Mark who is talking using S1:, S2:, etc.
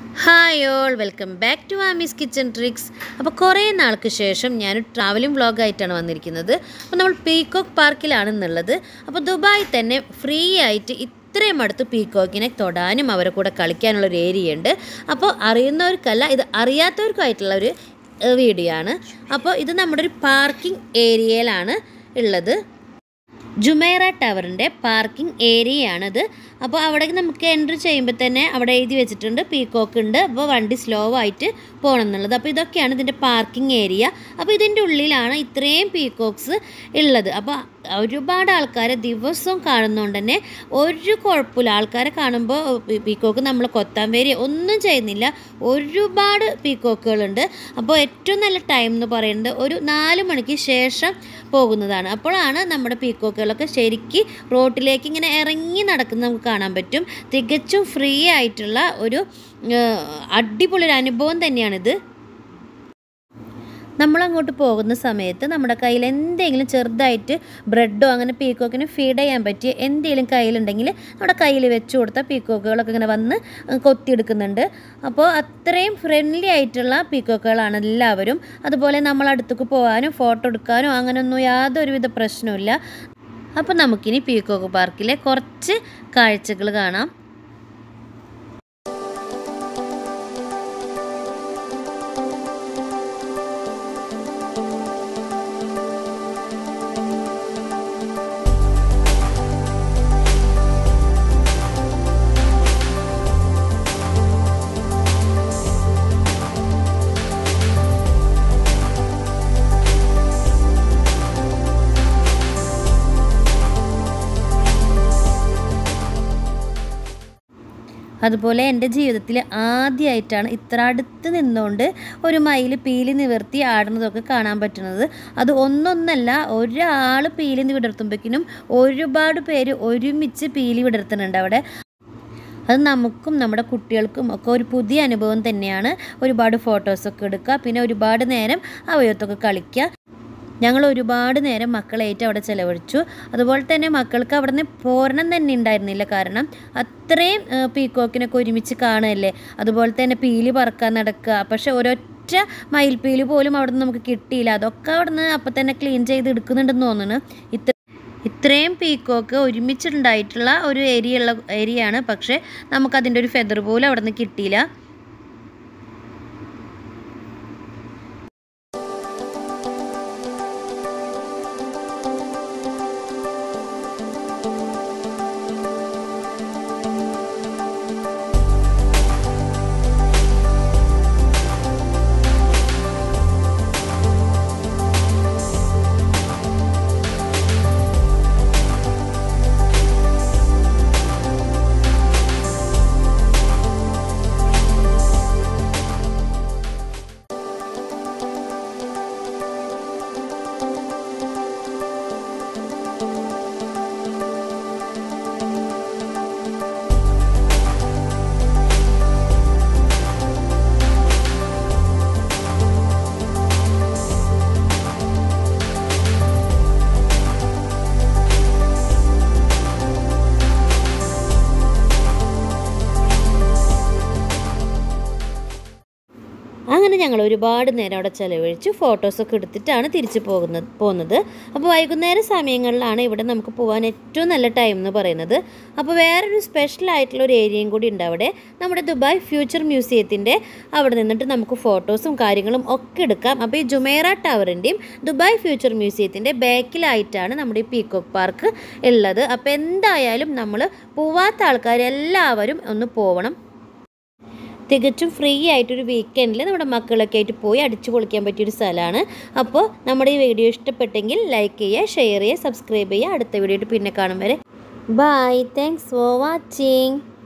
S1: hi all welcome back to Aami's kitchen tricks അപ്പോൾ കുറേ നാൾക്ക് ശേഷം ഞാൻ ട്രാവലിംഗ് വ്ളോഗായിട്ടാണ് വന്നിരിക്കുന്നത് അപ്പോൾ നമ്മൾ പീക്കോക്ക് പാർക്കിലാണ് എന്നുള്ളത് അപ്പോൾ ദുബായ് തന്നെ ഫ്രീ ആയിട്ട് ഇത്രയും അടുത്ത് പീക്കോക്കിനെ തൊടാനും അവരെ കൂടെ കളിക്കാനുള്ള ഒരു ഏരിയ ഉണ്ട് അപ്പോൾ അറിയുന്നവർക്കല്ല ഇത് അറിയാത്തവർക്കായിട്ടുള്ള ഒരു ഏഹ്, വീഡിയോ ആണ് അപ്പോൾ ഇത് നമ്മുടെ ഒരു പാർക്കിംഗ് ഏരിയയിലാണ് ഉള്ളത് ജുമൈറ ടവറിൻ്റെ പാർക്കിംഗ് ഏരിയയാണിത് അപ്പോൾ അവിടെ നമുക്ക് എൻട്രി ചെയ്യുമ്പോൾ തന്നെ അവിടെ എഴുതി വെച്ചിട്ടുണ്ട് പീക്കോക്ക് ഉണ്ട് അപ്പോൾ വണ്ടി സ്ലോ ആയിട്ട് പോകണം എന്നുള്ളത് അപ്പോൾ ഇതൊക്കെയാണ് ഇതിൻ്റെ പാർക്കിംഗ് ഏരിയ അപ്പോൾ ഇതിൻ്റെ ഉള്ളിലാണ് ഇത്രയും പീക്കോക്സ് ഉള്ളത് അപ്പോൾ ഒരുപാട് ആൾക്കാരെ ദിവസവും കാണുന്നതുകൊണ്ട് തന്നെ ഒരു കുഴപ്പമില്ല ആൾക്കാരെ കാണുമ്പോൾ പീക്കോക്ക് നമ്മൾ കൊത്താൻ വരിക ഒന്നും ചെയ്യുന്നില്ല ഒരുപാട് പീക്കോക്കുകളുണ്ട് അപ്പോൾ ഏറ്റവും നല്ല ടൈം എന്ന് പറയുന്നത് ഒരു നാല് മണിക്ക് ശേഷം പോകുന്നതാണ് അപ്പോഴാണ് നമ്മുടെ പീക്കോക്കുകളൊക്കെ ശരിക്ക് റോട്ടിലേക്ക് ഇങ്ങനെ ഇറങ്ങി നടക്കുന്നത് നമുക്ക് കാണാൻ പറ്റും തികച്ചും ഫ്രീ ആയിട്ടുള്ള ഒരു ഏഹ്, അടിപൊളി ഒരു അനുഭവം തന്നെയാണിത് നമ്മളങ്ങോട്ട് പോകുന്ന സമയത്ത് നമ്മുടെ കയ്യിൽ എന്തെങ്കിലും ചെറുതായിട്ട് ബ്രെഡോ അങ്ങനെ പീക്കോക്കിന് ഫീഡ് ചെയ്യാൻ പറ്റിയ എന്തെങ്കിലും കയ്യിലുണ്ടെങ്കിൽ നമ്മുടെ കയ്യിൽ വെച്ച് കൊടുത്ത പീക്കോക്കുകളൊക്കെ ഇങ്ങനെ വന്ന് കൊത്തിയെടുക്കുന്നുണ്ട് അപ്പോൾ അത്രയും ഫ്രണ്ട്ലി ആയിട്ടുള്ള പീക്കോക്കുകളാണ് എല്ലാവരും അതുപോലെ നമ്മൾ അടുത്തേക്ക് പോകാനും ഫോട്ടോ എടുക്കാനോ അങ്ങനെയൊന്നും യാതൊരുവിധ പ്രശ്നമില്ല അപ്പോൾ നമുക്കിനി പീക്കോക്ക് പാർക്കിലെ കുറച്ച് കാഴ്ചകൾ കാണാം അതുപോലെ എൻ്റെ ജീവിതത്തിൽ ആദ്യമായിട്ടാണ് ഇത്ര അടുത്ത് നിന്നുകൊണ്ട് ഒരു മയിൽ പീലി നിവർത്തി ആടുന്നതൊക്കെ കാണാൻ പറ്റുന്നത് അത് ഒന്നൊന്നല്ല ഒരാൾ പീലി വിടർത്തുമ്പോഴേക്കിനും ഒരുപാട് പേര് ഒരുമിച്ച് പീലി വിടർത്തുന്നുണ്ട് അവിടെ അത് നമുക്കും നമ്മുടെ കുട്ടികൾക്കും ഒക്കെ ഒരു പുതിയ അനുഭവം തന്നെയാണ് ഒരുപാട് ഫോട്ടോസൊക്കെ എടുക്കുക പിന്നെ ഒരുപാട് നേരം അവയത്തൊക്കെ കളിക്കുക ഞങ്ങൾ ഒരുപാട് നേരം മക്കളായിട്ട് അവിടെ ചിലവഴിച്ചു അതുപോലെ തന്നെ മക്കൾക്ക് അവിടെ നിന്ന് പോരണം തന്നെ ഉണ്ടായിരുന്നില്ല കാരണം അത്രയും ഏഹ്, പീക്കോക്കിനൊക്കെ ഒരുമിച്ച് കാണുകയല്ലേ അതുപോലെ തന്നെ പീലി പറക്കാൻ നടക്കുക പക്ഷെ ഒരൊറ്റ മയിൽപ്പീലി പോലും അവിടെ നിന്ന് നമുക്ക് കിട്ടിയില്ല അതൊക്കെ അവിടെ നിന്ന് അപ്പം തന്നെ ക്ലീൻ ചെയ്ത് എടുക്കുന്നുണ്ടെന്ന് തോന്നുന്നു ഇത്ര ഇത്രയും പീക്കോക്ക് ഒരുമിച്ചുണ്ടായിട്ടുള്ള ഒരു ഏരിയ ഉള്ള ഏരിയ ആണ് പക്ഷേ നമുക്കതിൻ്റെ ഒരു ഫെദർ പോലും അവിടെ നിന്ന് കിട്ടിയില്ല അങ്ങനെ ഞങ്ങൾ ഒരുപാട് നേരം അവിടെ ചിലവഴിച്ച് ഫോട്ടോസൊക്കെ എടുത്തിട്ടാണ് തിരിച്ചു പോകുന്നത് പോകുന്നത് അപ്പോൾ വൈകുന്നേര സമയങ്ങളിലാണ് ഇവിടെ നമുക്ക് പോകാൻ ഏറ്റവും നല്ല ടൈം എന്ന് പറയുന്നത് അപ്പോൾ വേറൊരു സ്പെഷ്യൽ ആയിട്ടുള്ള ഒരു ഏരിയയും കൂടി ഉണ്ട് അവിടെ നമ്മുടെ ദുബായ് ഫ്യൂച്ചർ മ്യൂസിയത്തിൻ്റെ അവിടെ നിന്നിട്ട് നമുക്ക് ഫോട്ടോസും കാര്യങ്ങളും ഒക്കെ എടുക്കാം അപ്പോൾ ഈ ജുമേറ ടവറിൻ്റെയും ദുബായ് ഫ്യൂച്ചർ മ്യൂസിയത്തിൻ്റെ ബാക്കിലായിട്ടാണ് നമ്മുടെ ഈ പീക്കോക്ക് പാർക്ക് ഉള്ളത് അപ്പോൾ എന്തായാലും നമ്മൾ പോവാത്ത ആൾക്കാർ എല്ലാവരും ഒന്ന് പോവണം തികച്ചും ഫ്രീ ആയിട്ടൊരു വീക്കെൻഡിൽ നമ്മുടെ മക്കളൊക്കെ ആയിട്ട് പോയി അടിച്ചു പൊളിക്കാൻ പറ്റിയൊരു സ്ഥലമാണ് അപ്പോൾ നമ്മുടെ ഈ വീഡിയോ ഇഷ്ടപ്പെട്ടെങ്കിൽ ലൈക്ക് ചെയ്യുക ഷെയർ ചെയ്യുക സബ്സ്ക്രൈബ് ചെയ്യുക അടുത്ത വീഡിയോ പിന്നെ കാണും വരെ ബൈ താങ്ക്സ് ഫോർ വാച്ചിങ്